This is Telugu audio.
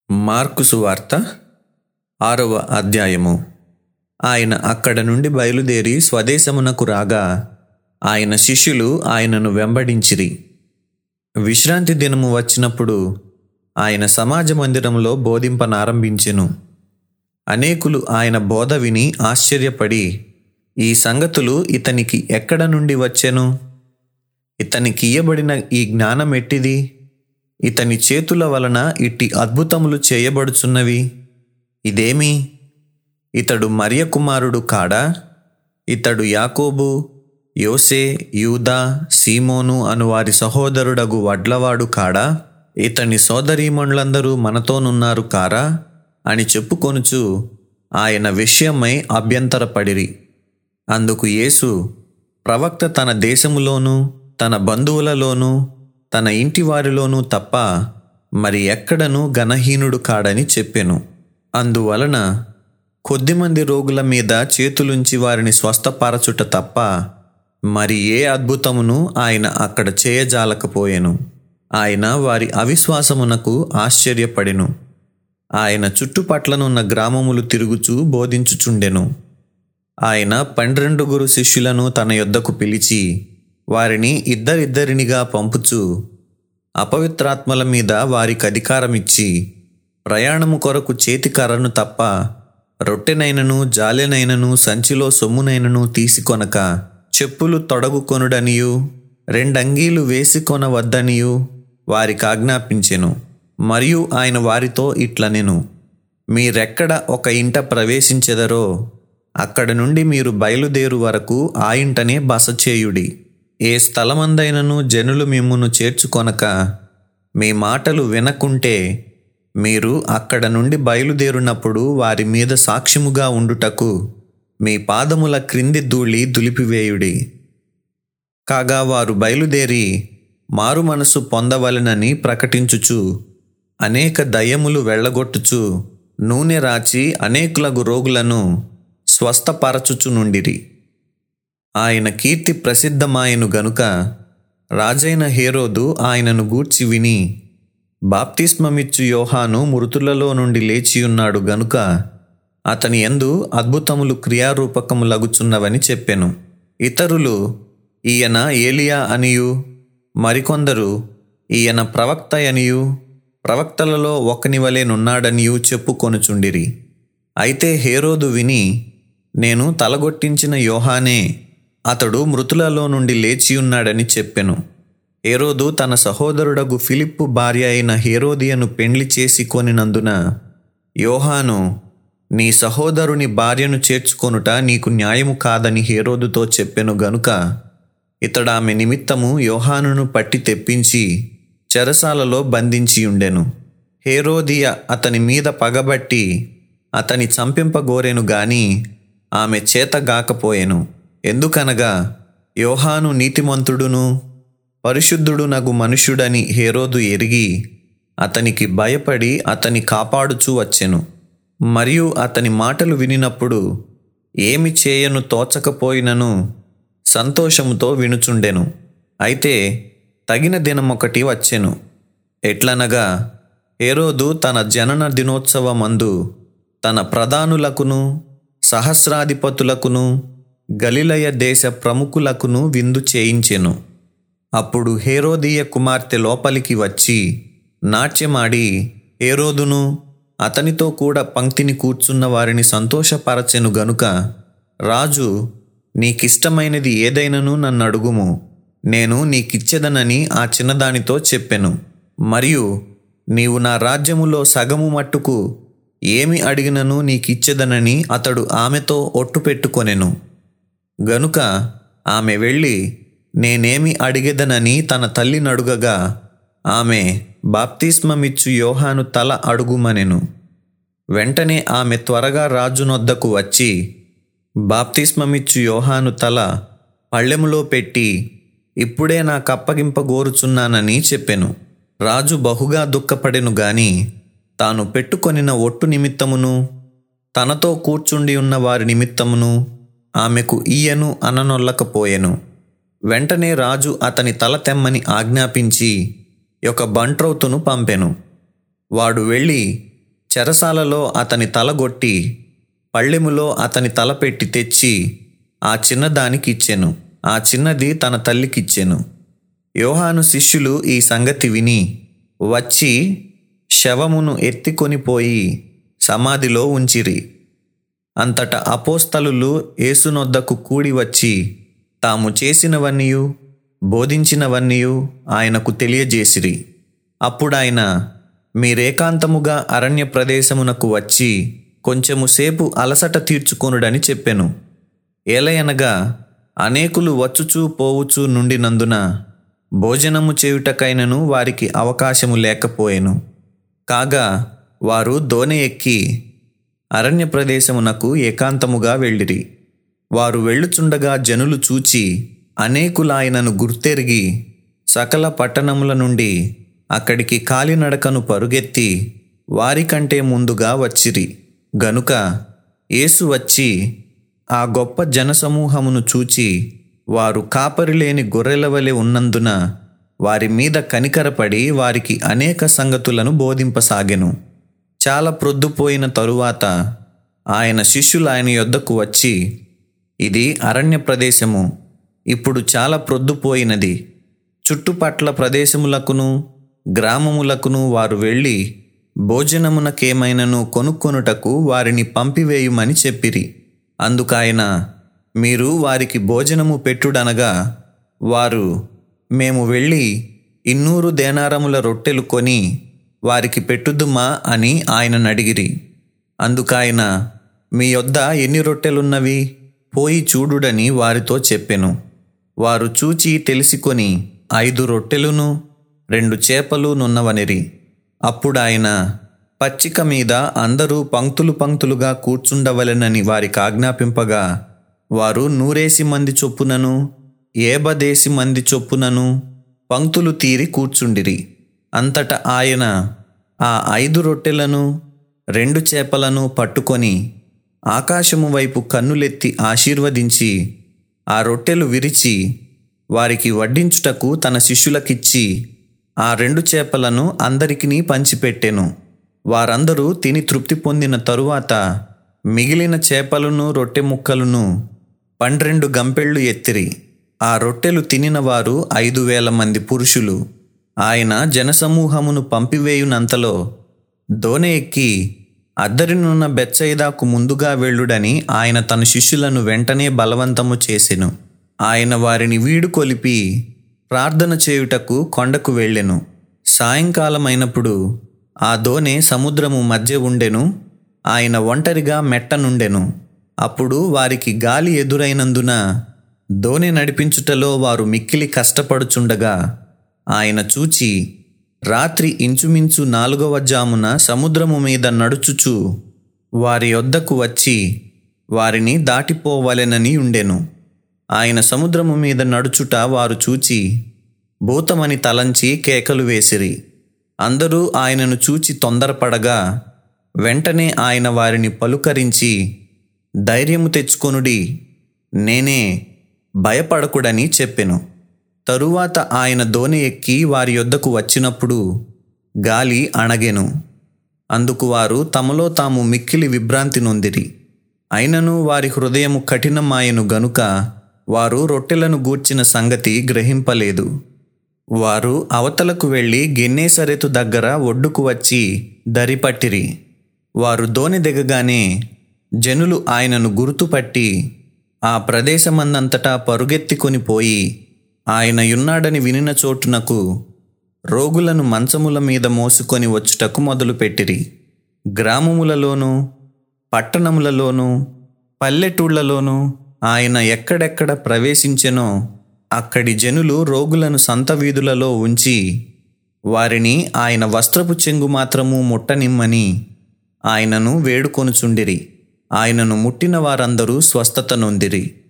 మార్కు సువార్త ఆరవ అధ్యాయము ఆయన అక్కడ నుండి బయలుదేరి స్వదేశమునకు రాగా ఆయన శిష్యులు ఆయనను వెంబడించిరి విశ్రాంతి దినము వచ్చినప్పుడు ఆయన సమాజ మందిరంలో బోధింపనారంభించెను అనేకులు ఆయన బోధ విని ఆశ్చర్యపడి ఈ సంగతులు ఇతనికి ఎక్కడ నుండి వచ్చెను ఇతనికి ఇయ్యబడిన ఈ జ్ఞానం ఎట్టిది ఇతని చేతుల వలన ఇట్టి అద్భుతములు చేయబడుచున్నవి ఇదేమి ఇతడు మరియ కుమారుడు కాడా ఇతడు యాకోబు యోసే యూదా సీమోను అను వారి సహోదరుడగు వడ్లవాడు కాడా ఇతని సోదరీమణులందరూ మనతోనున్నారు కారా అని చెప్పుకొనుచు ఆయన విషయమై అభ్యంతరపడిరి అందుకు యేసు ప్రవక్త తన దేశములోనూ తన బంధువులలోనూ తన ఇంటి వారిలోనూ తప్ప మరి ఎక్కడనూ ఘనహీనుడు కాడని చెప్పెను అందువలన కొద్దిమంది రోగుల మీద చేతులుంచి వారిని స్వస్థపరచుట తప్ప మరి ఏ అద్భుతమును ఆయన అక్కడ చేయజాలకపోయెను ఆయన వారి అవిశ్వాసమునకు ఆశ్చర్యపడెను ఆయన చుట్టుపట్లనున్న గ్రామములు తిరుగుచూ బోధించుచుండెను ఆయన పన్నెండుగురు శిష్యులను తన యొద్దకు పిలిచి వారిని ఇద్దరిద్దరినిగా పంపుచు అపవిత్రాత్మల మీద వారికి అధికారమిచ్చి ప్రయాణము కొరకు చేతికర్రను తప్ప రొట్టెనైనను జాలెనైనను సంచిలో సొమ్మునైనను తీసుకొనక చెప్పులు తొడగుకొనుడనియు రెండంగీలు వేసికొనవద్దనియు వారికి ఆజ్ఞాపించెను మరియు ఆయన వారితో ఇట్లనెను మీరెక్కడ ఒక ఇంట ప్రవేశించెదరో అక్కడ నుండి మీరు బయలుదేరు వరకు ఆ ఇంటనే బస చేయుడి ఏ స్థలమందైనను జనులు మిమ్మును చేర్చుకొనక మీ మాటలు వినకుంటే మీరు అక్కడ నుండి బయలుదేరినప్పుడు వారి మీద సాక్ష్యముగా ఉండుటకు మీ పాదముల క్రింది ధూళి దులిపివేయుడి కాగా వారు బయలుదేరి మారు మనసు పొందవలెనని ప్రకటించుచు అనేక దయ్యములు వెళ్ళగొట్టుచు నూనె రాచి అనేకులగు రోగులను స్వస్థపరచుచు నుండిరి ఆయన కీర్తి ప్రసిద్ధమాయను గనుక రాజైన హేరోదు ఆయనను గూర్చి విని బాప్తిస్మమిచ్చు యోహాను మృతులలో నుండి లేచియున్నాడు గనుక అతని యందు అద్భుతములు క్రియారూపకములగుచున్నవని చెప్పెను ఇతరులు ఈయన ఏలియా అనియు మరికొందరు ఈయన ప్రవక్త అనియు ప్రవక్తలలో ఒకని వలెనున్నాడనియు చెప్పుకొనుచుండిరి అయితే హేరోదు విని నేను తలగొట్టించిన యోహానే అతడు మృతులలో నుండి లేచియున్నాడని చెప్పెను హేరోదు తన సహోదరుడగు ఫిలిప్పు భార్య అయిన హేరోదియను పెండ్లి చేసి కొనినందున యోహాను నీ సహోదరుని భార్యను చేర్చుకొనుట నీకు న్యాయము కాదని హేరోదుతో చెప్పెను గనుక ఇతడామె నిమిత్తము యోహానును పట్టి తెప్పించి చెరసాలలో బంధించి ఉండెను హేరోదియ అతని మీద పగబట్టి అతని చంపింపగోరెను గాని ఆమె చేతగాకపోయెను ఎందుకనగా యోహాను నీతిమంతుడును పరిశుద్ధుడు నగు మనుష్యుడని హేరోదు ఎరిగి అతనికి భయపడి అతని కాపాడుచూ వచ్చెను మరియు అతని మాటలు వినినప్పుడు ఏమి చేయను తోచకపోయినను సంతోషముతో వినుచుండెను అయితే తగిన దినమొకటి వచ్చెను ఎట్లనగా హేరోదు తన జనన దినోత్సవమందు తన ప్రధానులకును సహస్రాధిపతులకును గలిలయ దేశ ప్రముఖులకును విందు చేయించెను అప్పుడు హేరోదీయ కుమార్తె లోపలికి వచ్చి నాట్యమాడి హేరోదును అతనితో కూడా పంక్తిని కూర్చున్న వారిని సంతోషపరచెను గనుక రాజు నీకిష్టమైనది ఏదైనను నన్ను అడుగుము నేను నీకిచ్చెదనని ఆ చిన్నదానితో చెప్పెను మరియు నీవు నా రాజ్యములో సగము మట్టుకు ఏమి అడిగినను నీకిచ్చెదనని అతడు ఆమెతో ఒట్టు పెట్టుకొనెను గనుక ఆమె వెళ్ళి నేనేమి అడిగెదనని తన తల్లిని అడుగగా ఆమె బాప్తిస్మమిచ్చు యోహాను తల అడుగుమనెను వెంటనే ఆమె త్వరగా రాజునొద్దకు వచ్చి బాప్తిస్మమిచ్చు యోహాను తల పళ్ళెములో పెట్టి ఇప్పుడే నాకు అప్పగింపగోరుచున్నానని చెప్పెను రాజు బహుగా దుఃఖపడెను గాని తాను పెట్టుకొనిన ఒట్టు నిమిత్తమును తనతో కూర్చుండి ఉన్న వారి నిమిత్తమును ఆమెకు ఈయను అననొల్లకపోయెను వెంటనే రాజు అతని తల తెమ్మని ఆజ్ఞాపించి ఒక బంట్రౌతును పంపెను వాడు వెళ్ళి చెరసాలలో అతని తలగొట్టి పళ్ళెములో అతని తల పెట్టి తెచ్చి ఆ చిన్నదానికి ఇచ్చెను ఆ చిన్నది తన తల్లికిచ్చెను యోహాను శిష్యులు ఈ సంగతి విని వచ్చి శవమును ఎత్తికొని పోయి సమాధిలో ఉంచిరి అంతటా అపోస్తలులు యేసునొద్దకు కూడి వచ్చి తాము చేసినవన్నీయు బోధించినవన్నీయు ఆయనకు తెలియజేసిరి అప్పుడాయన మీరేకాంతముగా అరణ్య ప్రదేశమునకు వచ్చి కొంచెము సేపు అలసట తీర్చుకొనుడని చెప్పెను ఏలయనగా అనేకులు వచ్చుచూ పోవుచూ నుండినందున భోజనము చేయుటకైనను వారికి అవకాశము లేకపోయెను కాగా వారు దోణి ఎక్కి అరణ్య ప్రదేశమునకు ఏకాంతముగా వెళ్ళిరి వారు వెళ్ళుచుండగా జనులు చూచి అనేకులాయనను గుర్తెరిగి సకల పట్టణముల నుండి అక్కడికి కాలినడకను పరుగెత్తి వారికంటే ముందుగా వచ్చిరి గనుక యేసు వచ్చి ఆ గొప్ప జనసమూహమును చూచి వారు కాపరి లేని గొర్రెల వలె ఉన్నందున వారి మీద కనికరపడి వారికి అనేక సంగతులను బోధింపసాగెను చాలా ప్రొద్దుపోయిన తరువాత ఆయన శిష్యులు ఆయన యొద్దకు వచ్చి ఇది అరణ్య ప్రదేశము ఇప్పుడు చాలా ప్రొద్దుపోయినది చుట్టుపట్ల ప్రదేశములకును గ్రామములకును వారు వెళ్ళి భోజనమునకేమైనను కొనుక్కొనుటకు వారిని పంపివేయుమని చెప్పిరి అందుకాయన మీరు వారికి భోజనము పెట్టుడనగా వారు మేము వెళ్ళి ఇన్నూరు దేనారముల రొట్టెలు కొని వారికి పెట్టుదుమా అని ఆయనను అడిగిరి అందుకాయన మీ యొద్ద ఎన్ని రొట్టెలున్నవి పోయి చూడుడని వారితో చెప్పెను వారు చూచి తెలిసికొని ఐదు రొట్టెలును రెండు చేపలు నున్నవనిరి అప్పుడాయన పచ్చిక మీద అందరూ పంక్తులు పంక్తులుగా కూర్చుండవలెనని వారికి ఆజ్ఞాపింపగా వారు నూరేసి మంది చొప్పునను ఏబదేసి మంది చొప్పునను పంక్తులు తీరి కూర్చుండిరి అంతట ఆయన ఆ ఐదు రొట్టెలను రెండు చేపలను పట్టుకొని ఆకాశము వైపు కన్నులెత్తి ఆశీర్వదించి ఆ రొట్టెలు విరిచి వారికి వడ్డించుటకు తన శిష్యులకిచ్చి ఆ రెండు చేపలను అందరికినీ పంచిపెట్టెను వారందరూ తిని తృప్తి పొందిన తరువాత మిగిలిన చేపలను రొట్టె ముక్కలను పన్నెండు గంపెళ్ళు ఎత్తిరి ఆ రొట్టెలు తినిన వారు ఐదు వేల మంది పురుషులు ఆయన జనసమూహమును పంపివేయునంతలో దోనె ఎక్కి అద్దరినున్న బెచ్చయిదాకు ముందుగా వెళ్ళుడని ఆయన తన శిష్యులను వెంటనే బలవంతము చేసెను ఆయన వారిని వీడు కొలిపి ప్రార్థన చేయుటకు కొండకు వెళ్ళెను సాయంకాలమైనప్పుడు ఆ దోనె సముద్రము మధ్య ఉండెను ఆయన ఒంటరిగా మెట్ట నుండెను అప్పుడు వారికి గాలి ఎదురైనందున దోనె నడిపించుటలో వారు మిక్కిలి కష్టపడుచుండగా ఆయన చూచి రాత్రి ఇంచుమించు నాలుగవ జామున సముద్రము మీద నడుచుచు వారి యొద్దకు వచ్చి వారిని దాటిపోవలెనని ఉండెను ఆయన సముద్రము మీద నడుచుట వారు చూచి భూతమని తలంచి కేకలు వేసిరి అందరూ ఆయనను చూచి తొందరపడగా వెంటనే ఆయన వారిని పలుకరించి ధైర్యము తెచ్చుకొనుడి నేనే భయపడకుడని చెప్పెను తరువాత ఆయన దోణి ఎక్కి వారి యొద్దకు వచ్చినప్పుడు గాలి అణగెను అందుకు వారు తమలో తాము మిక్కిలి విభ్రాంతి నొందిరి అయినను వారి హృదయము కఠినమాయను గనుక వారు రొట్టెలను గూర్చిన సంగతి గ్రహింపలేదు వారు అవతలకు వెళ్ళి గెన్నేసరెతు దగ్గర ఒడ్డుకు వచ్చి దరిపట్టిరి వారు దోణి దిగగానే జనులు ఆయనను గుర్తుపట్టి ఆ ప్రదేశమందంతటా పరుగెత్తికొని పోయి ఆయన యున్నాడని వినిన చోటునకు రోగులను మంచముల మీద మోసుకొని వచ్చుటకు మొదలుపెట్టిరి గ్రామములలోనూ పట్టణములలోనూ పల్లెటూళ్లలోనూ ఆయన ఎక్కడెక్కడ ప్రవేశించెనో అక్కడి జనులు రోగులను సంత వీధులలో ఉంచి వారిని ఆయన వస్త్రపు చెంగు మాత్రము ముట్టనిమ్మని ఆయనను వేడుకొనుచుండిరి ఆయనను ముట్టిన వారందరూ స్వస్థత నొందిరి